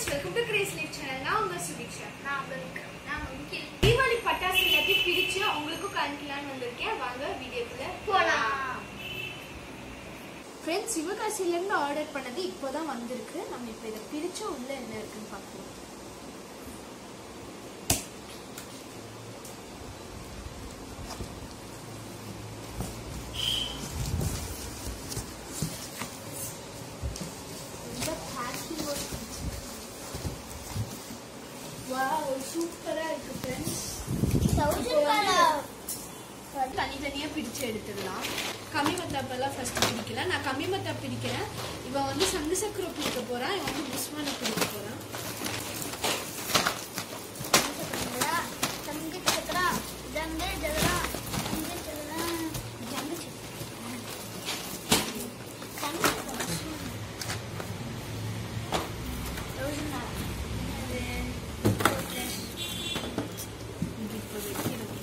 Friends welcome to craze life channel நான் உங்க சுபிக்ஷா நான் உங்க விக்ரம். நான் முகில். தீபாவளி பட்டாசு எல்லாத்தையும் பிரிச்சு உங்களுக்கும் காமிக்கலாம்னு வந்திருக்கேன் வாங்க வீடியோக்குள்ள போலாம். ஃப்ரெண்ட்ஸ் சிவகாசில இருந்து ஆர்டர் பண்ணது இப்போதான் வந்திருக்கு நம்ம இப்போ இதை பிரிச்சு உள்ள என்ன இருக்குன்னு பார்க்கலாம் இந்த packing ஒரு வாவ் சூப்பரா இருக்கு ஃப்ரெண்ட்ஸ் Thousand color. தனித்தனியா பிரிச்சு எடுத்துடலாம் கம்மி மத்தாப்பெல்லாம் ஃபர்ஸ்ட் பிரிக்கல நான் கம்மி மத்தா பிரிக்கிறேன் இவன் வந்து சங்கு சக்கரம் பிரிக்க போறான் இவன் வந்து புஸ்மான பிரிக்க போறான் சக்கரா, தங்க சக்கரா, ஜங்கு சக்கரா, தங்க சக்கரா, ஜங்கு சக்கரா. தங்க சக்கரா. Thousand color. இது போட்டு. இது இப்போ வைக்கிறோம்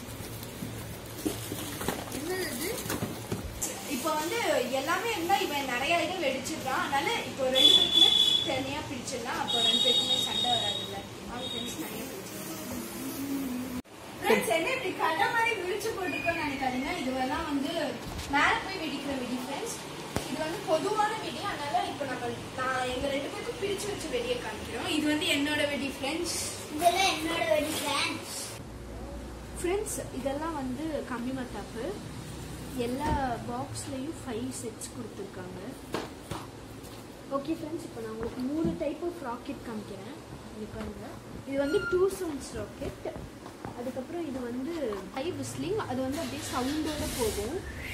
என்னது இப்போ வந்து எல்லாமே இருந்தா இவன் நிறைய இது வெடிச்சிடுறான் அதனால இப்போ ரெண்டு பேருக்குமே தனியா பிரிச்சிடலாம் அப்போ ரெண்டு பேருக்குமே சண்டை வராதுல்ல அவங்க ஃப்ரெண்ட்ஸ் நிறைய பிரிச்சிடலாம் ஃப்ரெண்ட்ஸ் என்ன இப்படி கடை மாதிரி விரிச்சு போட்டிருக்கோம்னு நினைக்காதீங்க இதுவெல்லாம் வந்து மேல போய் வெடிக்கிற வெடி ஃப்ரெண்ட்ஸ் இது வந்து பொதுவான வெடி அதனால இப்போ நம்ம நான் எங்க ரெண்டு பேருக்கும் பிரிச்சு வச்சு வெடியை காமிக்கிறோம் இது வந்து என்னோட வெடி ஃப்ரெண்ட்ஸ் இதெல்லாம் என்னோட வெடி friends. ஃப்ரெண்ட்ஸ் இதெல்லாம் வந்து கம்மி மத்தாப்பு எல்லா பாக்ஸ்லேயும் ஃபைவ் செட்ஸ் கொடுத்துருக்காங்க ஓகே ஃப்ரெண்ட்ஸ் இப்போ நான் உங்களுக்கு மூணு டைப் ஆஃப் ராக்கெட் காமிக்கிறேன் இது பாருங்க இது வந்து டூ சவுண்ட்ஸ் ராக்கெட் அதுக்கப்புறம் இது வந்து ஹை விஸ்லிங் அது வந்து அப்படியே சவுண்டோட போகும்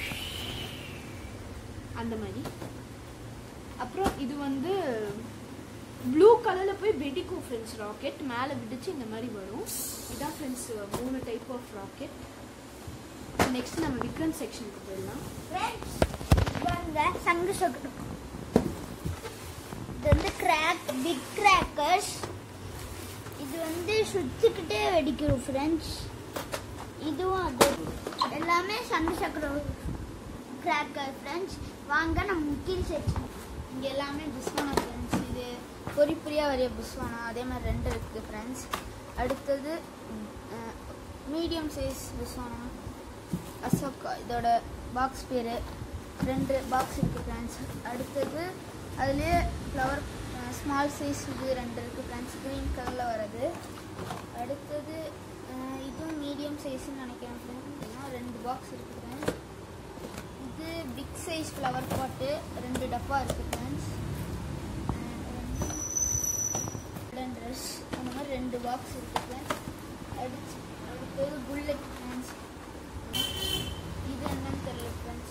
அந்த மாதிரி அப்புறம் இது வந்து ப்ளூ கலரில் போய் வெடிக்கும் ஃப்ரெண்ட்ஸ் ராக்கெட் மேலே வெடிச்சு இந்த மாதிரி வரும் இதான் ஃப்ரெண்ட்ஸ் மூணு டைப் ஆஃப் ராக்கெட் நெக்ஸ்ட் நம்ம விக்ரம் செக்ஷனுக்கு போயிடலாம் Friends, பாருங்க, சங்கு சக்கரம். இது வந்து கிராக் பிக் கிராக்கர்ஸ் இது வந்து சுத்திக்கிட்டே வெடிக்கிறோம் ஃப்ரெண்ட்ஸ் இதுவும் அது எல்லாமே சங்கு சக்கரம் கிராக்கர் ஃப்ரெண்ட்ஸ் வாங்க நம்ம முக்கில் செக்ஷன் இங்கே எல்லாமே புஸ்வானம் ஃப்ரெண்ட்ஸ் இது பொறிப்புரியா வரைய புஸ்வானம் அதே மாதிரி ரெண்டு இருக்குது ஃப்ரெண்ட்ஸ் அடுத்தது மீடியம் சைஸ் புஸ்வானம் அசோகா இதோட பாக்ஸ் பேர் ரெண்டு பாக்ஸ் இருக்குது ஃப்ரெண்ட்ஸ் அடுத்தது அதுலேயே ஃப்ளவர் ஸ்மால் சைஸ் இது ரெண்டு இருக்குது ஃப்ரெண்ட்ஸ் க்ரீன் கலரில் வர்றது அடுத்தது அஹ், இதுவும் மீடியம் சைஸ்னு நினைக்கிறேன் ஃப்ரெண்ட்ஸ் ரெண்டு பாக்ஸ் இருக்குது ஃப்ரெண்ட்ஸ் இது பிக் சைஸ் ஃப்ளவர் பாட்டு ரெண்டு டப்பா இருக்குது ஃப்ரெண்ட்ஸ் ட்ரெஸ் அந்த மாதிரி ரெண்டு பாக்ஸ் இருக்குது ஃப்ரெண்ட்ஸ் அடுத்து அடுத்தது புல்லட் ஃப்ரெண்ட்ஸ் இது என்னன்னு தெரியல ஃப்ரெண்ட்ஸ்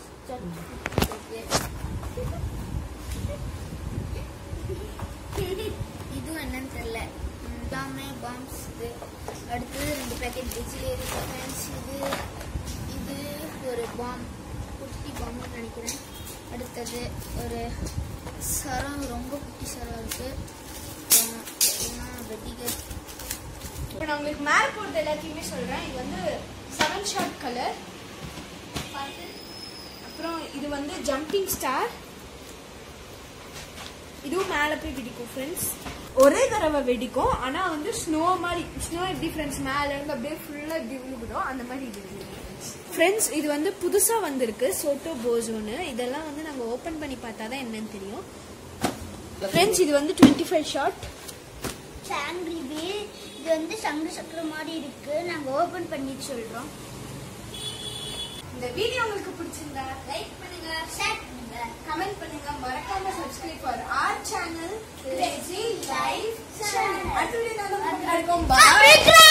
இதுவும் என்னன்னு தெரியல ம், எல்லாமே பாம்ஸ் இது அடுத்தது ரெண்டு பேக்கெட் பிஜிலி இருக்கு ஃப்ரெண்ட்ஸ் இது இது ஒரு பாம் குட்டி பாம்னு நினைக்கிறேன் அடுத்தது ஒரு சரம் ரொம்ப குட்டி சரம் இருக்கு அப்புறம் இதெல்லாம் வெடிகள் இப்போ நான் உங்களுக்கு மேலே போடுறது எல்லாத்தையுமே சொல்கிறேன் இது வந்து செவன் ஷார்ட் கலர் அப்புறம் இது வந்து ஜம்பிங் ஸ்டார் இதுவும் மேலே போய் வெடிக்கும் ஃப்ரெண்ட்ஸ் ஒரே தடவை வெடிக்கும் ஆனால் வந்து ஸ்னோ மாதிரி ஸ்னோ எப்படி ஃப்ரெண்ட்ஸ் மேலே இருந்து அப்படியே ஃபுல்லாக இப்படி விழுகுதோ அந்த மாதிரி இது ஃப்ரெண்ட்ஸ் இது வந்து புதுசாக வந்திருக்கு சோட்டோ போசோன்னு இதெல்லாம் வந்து நாங்கள் ஓப்பன் பண்ணி பார்த்தா தான் என்னன்னு தெரியும் ஃப்ரெண்ட்ஸ் இது வந்து டுவெண்ட்டி ஃபைவ் ஷார்ட் சாங்கிரி பீ இது வந்து சங்கு சக்கரம் மாதிரி இருக்கு நாங்க ஓபன் பண்ணி சொல்றோம் இந்த வீடியோ உங்களுக்கு பிடிச்சிருந்தா லைக் பண்ணுங்க ஷேர் பண்ணுங்க கமெண்ட் பண்ணுங்க மறக்காம subscribe for our channel crazy life Channel. அடுத்த வீடியோ நம்ம பார்க்கலாம். Happy